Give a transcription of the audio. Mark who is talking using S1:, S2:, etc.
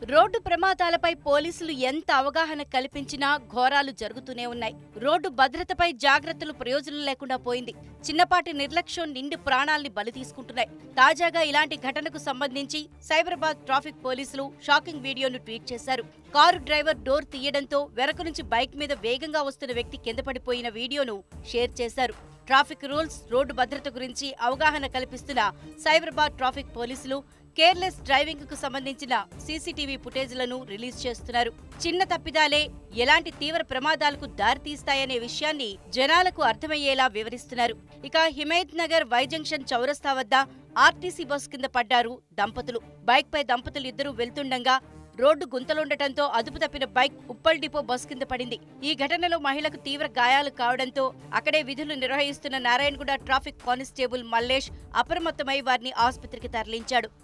S1: road ప్రమాదాలపై పోలీసులు ఎంత అవగాహన కల్పించినా ఘోరాలు జరుగుతూనే ఉన్నాయి రోడ్డు భద్రతపై జాగ్రత్తలు ప్రయోజనం లేకుండా పోయింది చిన్నపాటి నిర్లక్ష్యం నిండు ప్రాణాల్ని బలి తీసుకుంటున్నాయి తాజాగా ఇలాంటి ఘటనకు సంబంధించి సైబరాబాద్ ట్రాఫిక్ పోలీసులు షాకింగ్ వీడియోను ట్వీట్ చేశారు కారు డ్రైవర్ డోర్ తీయడంతో వెనక నుంచి బైక్ మీద వేగంగా వస్తున్న వ్యక్తి కింద పడిపోయిన వీడియోను షేర్ చేశారు ట్రాఫిక్ రూల్స్ రోడ్డు భద్రత గురించి అవగాహన కల్పిస్తున్న సైబరాబాద్ ట్రాఫిక్ పోలీసులు కేర్లెస్ డ్రైవింగ్ కు సంబంధించిన సీసీటీవీ ఫుటేజ్లను రిలీజ్ చేస్తున్నారు చిన్న తప్పిదాలే ఎలాంటి తీవ్ర ప్రమాదాలకు దారితీస్తాయనే విషయాన్ని జనాలకు అర్థమయ్యేలా వివరిస్తున్నారు ఇక హిమయత్ నగర్ వై జంక్షన్ చౌరస్తా వద్ద ఆర్టీసీ బస్ కింద పడ్డారు దంపతులు బైక్ పై దంపతులు ఇద్దరూ వెళ్తుండగా రోడ్డు గుంతలుండటంతో అదుపు తప్పిన బైక్ ఉప్పల్ డిపో బస్ కింద పడింది ఈ ఘటనలో మహిళకు తీవ్ర గాయాలు కావడంతో అక్కడే విధులు నిర్వహిస్తున్న నారాయణగూడ ట్రాఫిక్ కానిస్టేబుల్ మల్లేష్ అప్రమత్తమై వారిని ఆసుపత్రికి తరలించాడు